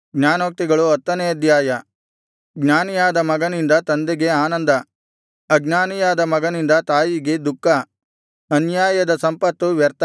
ಜ್ಞಾನೋಕ್ತಿಗಳು ಹತ್ತನೇ ಅಧ್ಯಾಯ ಜ್ಞಾನಿಯಾದ ಮಗನಿಂದ ತಂದೆಗೆ ಆನಂದ ಅಜ್ಞಾನಿಯಾದ ಮಗನಿಂದ ತಾಯಿಗೆ ದುಃಖ ಅನ್ಯಾಯದ ಸಂಪತ್ತು ವ್ಯರ್ಥ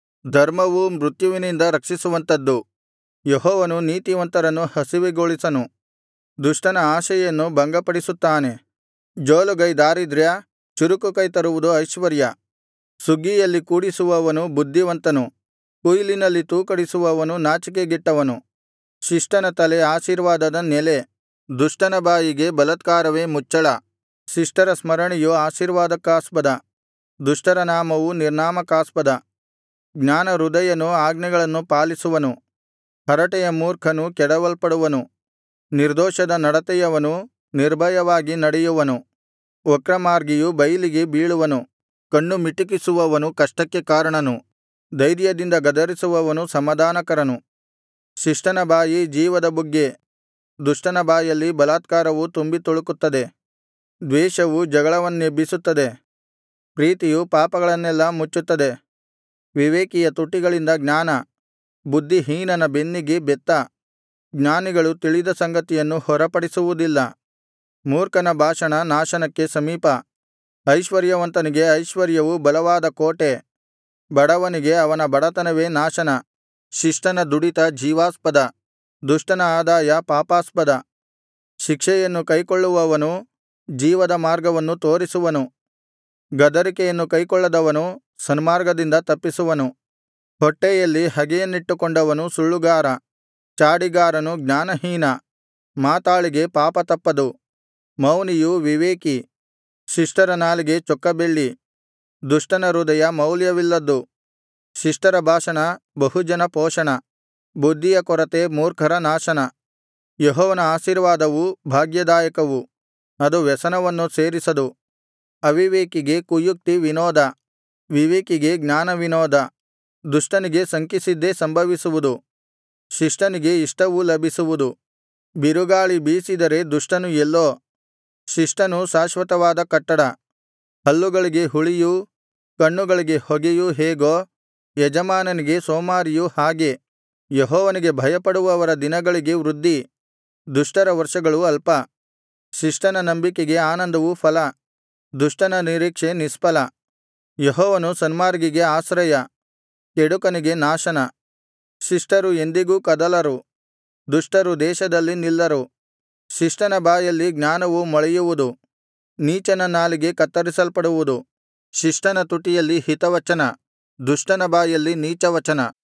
ಧರ್ಮವು ಮೃತ್ಯುವಿನಿಂದ ರಕ್ಷಿಸುವಂಥದ್ದು ಯೆಹೋವನು ನೀತಿವಂತರನ್ನು ಹಸಿವೆಗೊಳಿಸನು ದುಷ್ಟನ ಆಶೆಯನ್ನು ಭಂಗಪಡಿಸುತ್ತಾನೆ ಜೋಲುಗೈ ದಾರಿದ್ರ್ಯ ಚುರುಕು ಕೈ ತರುವುದು ಐಶ್ವರ್ಯ ಸುಗ್ಗಿಯಲ್ಲಿ ಕೂಡಿಸುವವನು ಬುದ್ಧಿವಂತನು ಕೊಯ್ಲಿನಲ್ಲಿ ತೂಕಡಿಸುವವನು ನಾಚಿಕೆಗೆಟ್ಟವನು ಶಿಷ್ಟನ ತಲೆ ಆಶೀರ್ವಾದದ ನೆಲೆ ದುಷ್ಟನ ಬಾಯಿಗೆ ಬಲಾತ್ಕಾರವೇ ಮುಚ್ಚಳ ಶಿಷ್ಟರ ಸ್ಮರಣೆಯು ಆಶೀರ್ವಾದಕ್ಕಾಸ್ಪದ ದುಷ್ಟರ ನಾಮವು ನಿರ್ನಾಮಕಾಸ್ಪದ ಜ್ಞಾನಹೃದಯನು ಆಜ್ಞೆಗಳನ್ನು ಪಾಲಿಸುವನು ಹರಟೆಯ ಮೂರ್ಖನು ಕೆಡವಲ್ಪಡುವನು ನಿರ್ದೋಷದ ನಡತೆಯವನು ನಿರ್ಭಯವಾಗಿ ನಡೆಯುವನು ವಕ್ರಮಾರ್ಗಿಯು ಬೈಲಿಗೆ ಬೀಳುವನು ಕಣ್ಣು ಮಿಟುಕಿಸುವವನು ಕಷ್ಟಕ್ಕೆ ಕಾರಣನು ಧೈರ್ಯದಿಂದ ಗದರಿಸುವವನು ಸಮಾಧಾನಕರನು ಶಿಷ್ಟನ ಬಾಯಿ ಜೀವದ ಬುಗ್ಗೆ ದುಷ್ಟನ ಬಾಯಲ್ಲಿ ಬಲಾತ್ಕಾರವು ತುಂಬಿ ತುಳುಕುತ್ತದೆ ದ್ವೇಷವು ಜಗಳವನ್ನೆಬ್ಬಿಸುತ್ತದೆ ಪ್ರೀತಿಯು ಪಾಪಗಳನ್ನೆಲ್ಲಾ ಮುಚ್ಚುತ್ತದೆ ವಿವೇಕಿಯ ತುಟಿಗಳಿಂದ ಜ್ಞಾನ ಬುದ್ಧಿಹೀನನ ಬೆನ್ನಿಗೆ ಬೆತ್ತ ಜ್ಞಾನಿಗಳು ತಿಳಿದ ಸಂಗತಿಯನ್ನು ಹೊರಪಡಿಸುವುದಿಲ್ಲ ಮೂರ್ಖನ ಭಾಷಣ ನಾಶನಕ್ಕೆ ಸಮೀಪ ಐಶ್ವರ್ಯವಂತನಿಗೆ ಐಶ್ವರ್ಯವು ಬಲವಾದ ಕೋಟೆ ಬಡವನಿಗೆ ಅವನ ಬಡತನವೇ ನಾಶನ ಶಿಷ್ಟನ ದುಡಿತ ಜೀವಾಸ್ಪದ ದುಷ್ಟನ ಆದಾಯ ಪಾಪಾಸ್ಪದ ಶಿಕ್ಷೆಯನ್ನು ಕೈಕೊಳ್ಳುವವನು ಜೀವದ ಮಾರ್ಗವನ್ನು ತೋರಿಸುವನು ಗದರಿಕೆಯನ್ನು ಕೈಕೊಳ್ಳದವನು ಸನ್ಮಾರ್ಗದಿಂದ ತಪ್ಪಿಸುವನು ಹೊಟ್ಟೆಯಲ್ಲಿ ಹಗೆಯನ್ನಿಟ್ಟುಕೊಂಡವನು ಸುಳ್ಳುಗಾರ ಚಾಡಿಗಾರನು ಜ್ಞಾನಹೀನ ಮಾತಾಳಿಗೆ ಪಾಪ ತಪ್ಪದು ಮೌನಿಯು ವಿವೇಕಿ ಶಿಷ್ಟರ ನಾಲಿಗೆ ಚೊಕ್ಕ ಬೆಳ್ಳಿ ದುಷ್ಟನ ಹೃದಯ ಮೌಲ್ಯವಿಲ್ಲದ್ದು ಶಿಷ್ಟರ ಭಾಷಣ ಬಹುಜನ ಪೋಷಣ ಬುದ್ಧಿಯ ಕೊರತೆ ಮೂರ್ಖರ ನಾಶನ ಯೆಹೋವನ ಆಶೀರ್ವಾದವು ಭಾಗ್ಯದಾಯಕವು ಅದು ವ್ಯಸನವನ್ನು ಸೇರಿಸದು ಅವಿವೇಕಿಗೆ ಕುಯುಕ್ತಿ ವಿನೋದ ವಿವೇಕಿಗೆ ಜ್ಞಾನವಿನೋದ ದುಷ್ಟನಿಗೆ ಶಂಕಿಸಿದ್ದೇ ಸಂಭವಿಸುವುದು ಶಿಷ್ಟನಿಗೆ ಇಷ್ಟವು ಲಭಿಸುವುದು ಬಿರುಗಾಳಿ ಬೀಸಿದರೆ ದುಷ್ಟನು ಎಲ್ಲೋ ಶಿಷ್ಟನು ಶಾಶ್ವತವಾದ ಕಟ್ಟಡ ಹಲ್ಲುಗಳಿಗೆ ಹುಳಿಯೂ ಕಣ್ಣುಗಳಿಗೆ ಹೊಗೆಯೂ ಹೇಗೋ ಯಜಮಾನನಿಗೆ ಸೋಮಾರಿಯು ಹಾಗೆ ಯೆಹೋವನಿಗೆ ಭಯಪಡುವವರ ದಿನಗಳಿಗೆ ವೃದ್ಧಿ ದುಷ್ಟರ ವರ್ಷಗಳು ಅಲ್ಪ ಶಿಷ್ಟನ ನಂಬಿಕೆಗೆ ಆನಂದವು ಫಲ ದುಷ್ಟನ ನಿರೀಕ್ಷೆ ನಿಷ್ಫಲ ಯೆಹೋವನು ಸನ್ಮಾರ್ಗಿಗೆ ಆಶ್ರಯ ಕೆಡುಕನಿಗೆ ನಾಶನ ಶಿಷ್ಟರು ಎಂದಿಗೂ ಕದಲರು ದುಷ್ಟರು ದೇಶದಲ್ಲಿ ನಿಲ್ಲರು ಶಿಷ್ಟನ ಬಾಯಲ್ಲಿ ಜ್ಞಾನವು ಮೊಳೆಯುವುದು ನೀಚನ ನಾಲಿಗೆ ಕತ್ತರಿಸಲ್ಪಡುವುದು ಶಿಷ್ಟನ ತುಟಿಯಲ್ಲಿ ಹಿತವಚನ ದುಷ್ಟನ ಬಾಯಲ್ಲಿ ನೀಚವಚನ